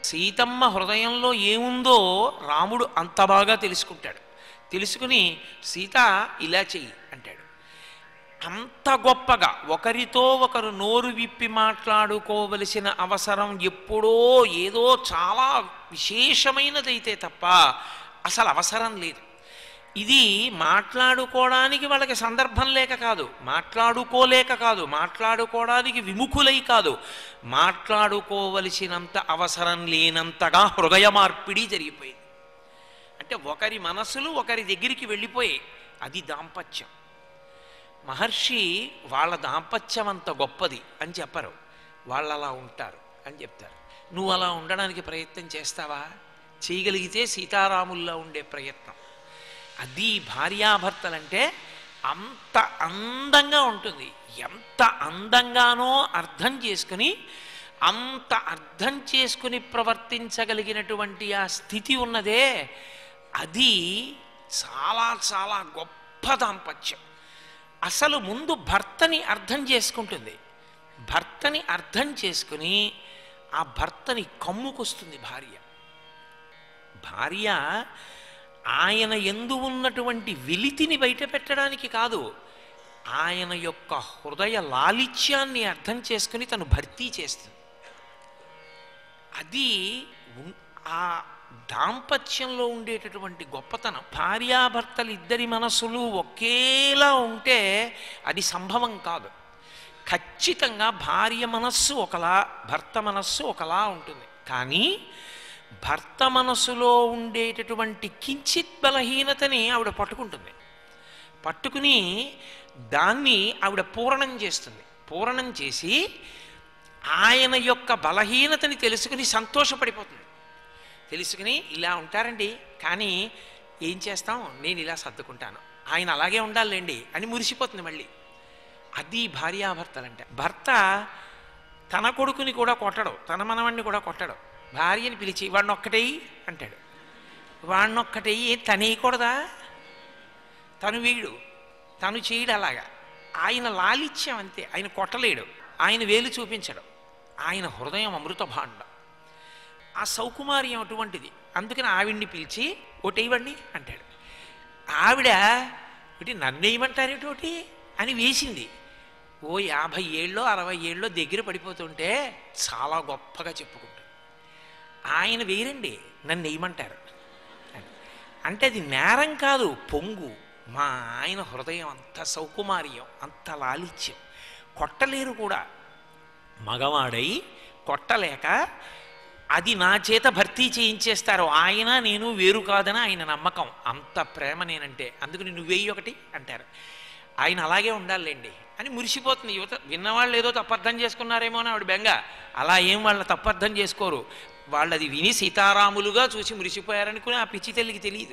సీతమ్మ హృదయంలో ఏముందో రాముడు అంత బాగా తెలుసుకుంటాడు తెలుసుకుని సీత ఇలా చెయ్యి అంటాడు అంత గొప్పగా ఒకరితో ఒకరు నోరు విప్పి మాట్లాడుకోవలసిన అవసరం ఎప్పుడో ఏదో చాలా విశేషమైనదైతే తప్ప అసలు అవసరం లేదు ఇది మాట్లాడుకోవడానికి వాళ్ళకి సందర్భం లేక కాదు మాట్లాడుకోలేక కాదు మాట్లాడుకోవడానికి విముఖులై కాదు మాట్లాడుకోవలసినంత అవసరం లేనంతగా హృదయ మార్పిడి జరిగిపోయింది అంటే ఒకరి మనసులు ఒకరి దగ్గరికి వెళ్ళిపోయాయి అది దాంపత్యం మహర్షి వాళ్ళ దాంపత్యం అంత గొప్పది అని చెప్పరు వాళ్ళు అలా ఉంటారు అని చెప్తారు నువ్వు అలా ఉండడానికి ప్రయత్నం చేస్తావా చేయగలిగితే సీతారాముల్లో ఉండే ప్రయత్నం అది భార్యాభర్తలంటే అంత అందంగా ఉంటుంది ఎంత అందంగానో అర్థం చేసుకుని అంత అర్థం చేసుకుని ప్రవర్తించగలిగినటువంటి ఆ స్థితి ఉన్నదే అది చాలా చాలా గొప్ప దాంపత్యం అసలు ముందు భర్తని అర్థం చేసుకుంటుంది భర్తని అర్థం చేసుకుని ఆ భర్తని కమ్ముకొస్తుంది భార్య భార్య ఆయన ఎందు ఉన్నటువంటి వెలితిని బయట పెట్టడానికి కాదు ఆయన యొక్క హృదయ లాలిత్యాన్ని అర్థం చేసుకుని తను భర్తీ చేస్తుంది అది ఉన్- ఆ దాంపత్యంలో ఉండేటటువంటి గొప్పతనం భార్యాభర్తలు ఇద్దరి మనసులు ఒకేలా ఉంటే అది సంభవం కాదు ఖచ్చితంగా భార్య మనస్సు ఒకలా భర్త మనస్సు ఒకలా ఉంటుంది కానీ భర్త మనసులో ఉండేటటువంటి కించిత్ బలహీనతని ఆవిడ పట్టుకుంటుంది పట్టుకుని దాన్ని ఆవిడ పూరణం చేస్తుంది పూరణం చేసి ఆయన యొక్క బలహీనతని తెలుసుకుని సంతోషపడిపోతుంది తెలుసుకుని ఇలా ఉంటారండి కానీ ఏం చేస్తాం నేను ఇలా సర్దుకుంటాను ఆయన అలాగే ఉండాలండి అని మురిసిపోతుంది మళ్ళీ అది భార్యాభర్తలంటే భర్త తన కొడుకుని కూడా కొట్టడు తన మనవణ్ణి కూడా కొట్టడు భార్యని పిలిచి వాడిని ఒక్కటేయి అంటాడు వాడిని ఒక్కటేయి తనేయకూడదా తను వీడు తను చేయడు అలాగా ఆయన లాలిత్యం అంతే ఆయన కొట్టలేడు ఆయన వేలు చూపించడు ఆయన హృదయం అమృత భాండం ఆ సౌకుమార్యం అటువంటిది అందుకని ఆవిడ్ని పిలిచి ఒకటేయవండి అంటాడు ఆవిడ ఒకటి నన్నేయమంటారేటోటి అని వేసింది ఓ యాభై ఏళ్ళలో అరవై ఏళ్ళలో దగ్గర పడిపోతుంటే చాలా గొప్పగా చెప్పుకుంటాడు ఆయన వేరండి నన్ను వేయమంటారు అంటే అది నేరం కాదు పొంగు మా ఆయన హృదయం అంత సౌకుమార్యం అంత లాలిత్యం కొట్టలేరు కూడా మగవాడై కొట్టలేక అది నా చేత భర్తీ చేయించేస్తారు ఆయన నేను వేరు కాదని ఆయన నమ్మకం అంత ప్రేమ నేనంటే అందుకని నువ్వేయి ఒకటి అంటారు ఆయన అలాగే ఉండాలండి అని మురిసిపోతుంది యువత విన్నవాళ్ళు ఏదో తప్పర్థం చేసుకున్నారేమో అని ఆవిడ బెంగ అలా ఏం వాళ్ళ తప్పర్థం చేసుకోరు వాళ్ళది విని సీతారాములుగా చూసి మురిసిపోయారనుకుని ఆ పిచ్చి తల్లికి తెలియదు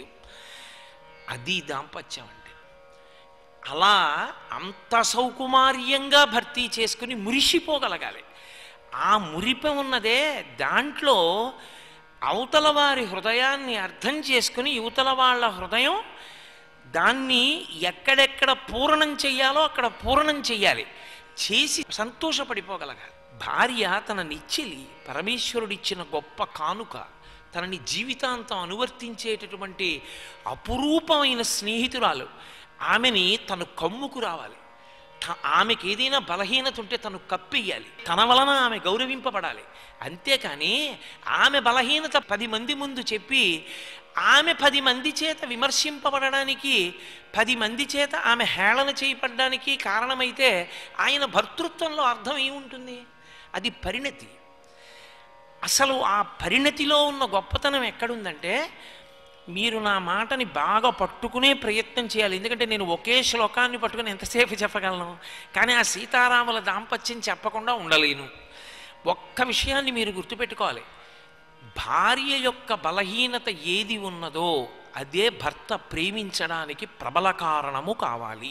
అది దాంపత్యం అంటే అలా అంత సౌకుమార్యంగా భర్తీ చేసుకుని మురిసిపోగలగాలి ఆ మురిపం ఉన్నదే దాంట్లో అవతల వారి హృదయాన్ని అర్థం చేసుకుని యువతల వాళ్ళ హృదయం దాన్ని ఎక్కడెక్కడ పూర్ణం చెయ్యాలో అక్కడ పూర్ణం చెయ్యాలి చేసి సంతోషపడిపోగలగాలి భార్య తన నిచ్చెలి పరమేశ్వరుడిచ్చిన గొప్ప కానుక తనని జీవితాంతం అనువర్తించేటటువంటి అపురూపమైన స్నేహితురాలు ఆమెని తను కమ్ముకు రావాలి త- ఆమెకి ఏదైనా బలహీనత ఉంటే తను కప్పెయ్యాలి తన వలన ఆమె గౌరవింపబడాలి అంతేకాని ఆమె బలహీనత పది మంది ముందు చెప్పి ఆమె పది మంది చేత విమర్శింపబడడానికి పది మంది చేత ఆమె హేళన చేయబడ్డానికి కారణమైతే ఆయన భర్తృత్వంలో అర్థం ఏముంటుంది అది పరిణతి అసలు ఆ పరిణతిలో ఉన్న గొప్పతనం ఎక్కడుందంటే మీరు నా మాటని బాగా పట్టుకునే ప్రయత్నం చేయాలి ఎందుకంటే నేను ఒకే శ్లోకాన్ని పట్టుకుని ఎంతసేపు చెప్పగలను కానీ ఆ సీతారాముల దాంపత్యం చెప్పకుండా ఉండలేను ఒక్క విషయాన్ని మీరు గుర్తుపెట్టుకోవాలి భార్య యొక్క బలహీనత ఏది ఉన్నదో అదే భర్త ప్రేమించడానికి ప్రబల కారణము కావాలి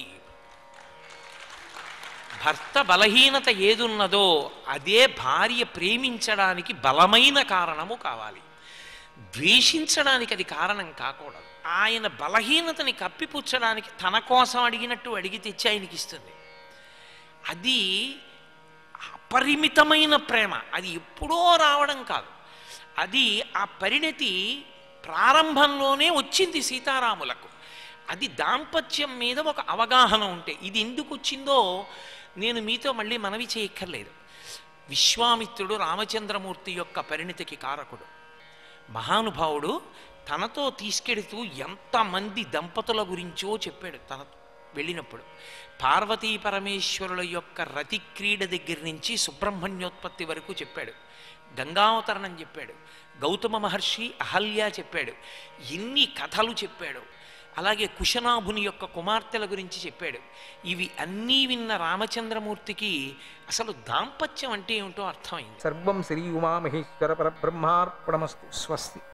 భర్త బలహీనత ఏదున్నదో అదే భార్య ప్రేమించడానికి బలమైన కారణము కావాలి ద్వేషించడానికి అది కారణం కాకూడదు ఆయన బలహీనతని కప్పిపుచ్చడానికి తన కోసం అడిగినట్టు అడిగి తెచ్చి ఆయనకి ఇస్తుంది అది అపరిమితమైన ప్రేమ అది ఎప్పుడో రావడం కాదు అది ఆ పరిణతి ప్రారంభంలోనే వచ్చింది సీతారాములకు అది దాంపత్యం మీద ఒక అవగాహన ఉంటే ఇది ఎందుకు వచ్చిందో నేను మీతో మళ్ళీ మనవి చేయక్కర్లేదు విశ్వామిత్రుడు రామచంద్రమూర్తి యొక్క పరిణతికి కారకుడు మహానుభావుడు తనతో తీసుకెడుతూ ఎంతమంది దంపతుల గురించో చెప్పాడు తన వెళ్ళినప్పుడు పార్వతీ పరమేశ్వరుల యొక్క రతి క్రీడ దగ్గర నుంచి సుబ్రహ్మణ్యోత్పత్తి వరకు చెప్పాడు గంగావతరణం చెప్పాడు గౌతమ మహర్షి అహల్య చెప్పాడు ఎన్ని కథలు చెప్పాడు అలాగే కుశనాభుని యొక్క కుమార్తెల గురించి చెప్పాడు ఇవి అన్నీ విన్న రామచంద్రమూర్తికి అసలు దాంపత్యం అంటే ఏమిటో అర్థమైంది సర్వం శ్రీ ఉమామహేశ్వర పరబ్రహ్మార్పణమస్తు స్వస్తి